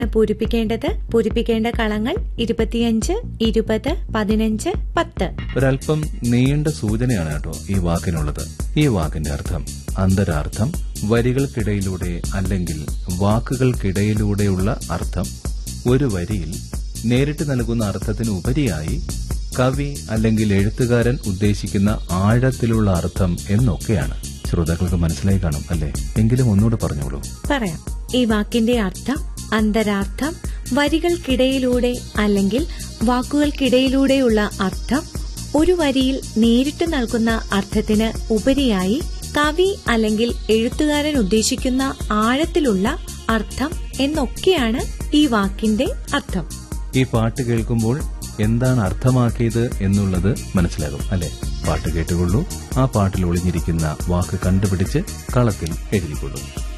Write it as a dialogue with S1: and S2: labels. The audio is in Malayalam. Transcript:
S1: പൂരിപ്പിക്കേണ്ടത് പൂരിപ്പിക്കേണ്ട കളങ്ങൾ ഇരുപത്തിയഞ്ച് ഇരുപത് പതിനഞ്ച് പത്ത്
S2: ഒരല്പം നീണ്ട സൂചനയാണ് കേട്ടോ ഈ വാക്കിനുള്ളത് ഈ വാക്കിന്റെ അർത്ഥം അന്തരാർത്ഥം വരികൾക്കിടയിലൂടെ അല്ലെങ്കിൽ വാക്കുകൾക്കിടയിലൂടെയുള്ള അർത്ഥം ഒരു വരിയിൽ നേരിട്ട് നൽകുന്ന അർത്ഥത്തിന് ഉപരിയായി കവി അല്ലെങ്കിൽ എഴുത്തുകാരൻ ഉദ്ദേശിക്കുന്ന ആഴത്തിലുള്ള അർത്ഥം എന്നൊക്കെയാണ് ശ്രോതാക്കൾക്ക് മനസ്സിലായി കാണും അല്ലേ എങ്കിലും ഒന്നുകൂടെ പറഞ്ഞോളൂ
S1: പറയാം ഈ വാക്കിന്റെ അർത്ഥം അന്തരാർത്ഥം വരികൾക്കിടയിലൂടെ അല്ലെങ്കിൽ വാക്കുകൾക്കിടയിലൂടെയുള്ള അർത്ഥം ഒരു വരിയിൽ നേരിട്ട് നൽകുന്ന അർത്ഥത്തിന് ഉപരിയായി കവി അല്ലെങ്കിൽ എഴുത്തുകാരൻ ഉദ്ദേശിക്കുന്ന ആഴത്തിലുള്ള അർത്ഥം എന്നൊക്കെയാണ് ഈ വാക്കിന്റെ അർത്ഥം
S2: ഈ പാട്ട് കേൾക്കുമ്പോൾ എന്താണ് അർത്ഥമാക്കിയത് എന്നുള്ളത് മനസ്സിലാകും അല്ലെ പാട്ട് കേട്ടുകൊള്ളൂ ആ പാട്ടിൽ ഒളിഞ്ഞിരിക്കുന്ന വാക്ക് കണ്ടുപിടിച്ച് കളത്തിൽ എഴുതിക്കൊള്ളൂ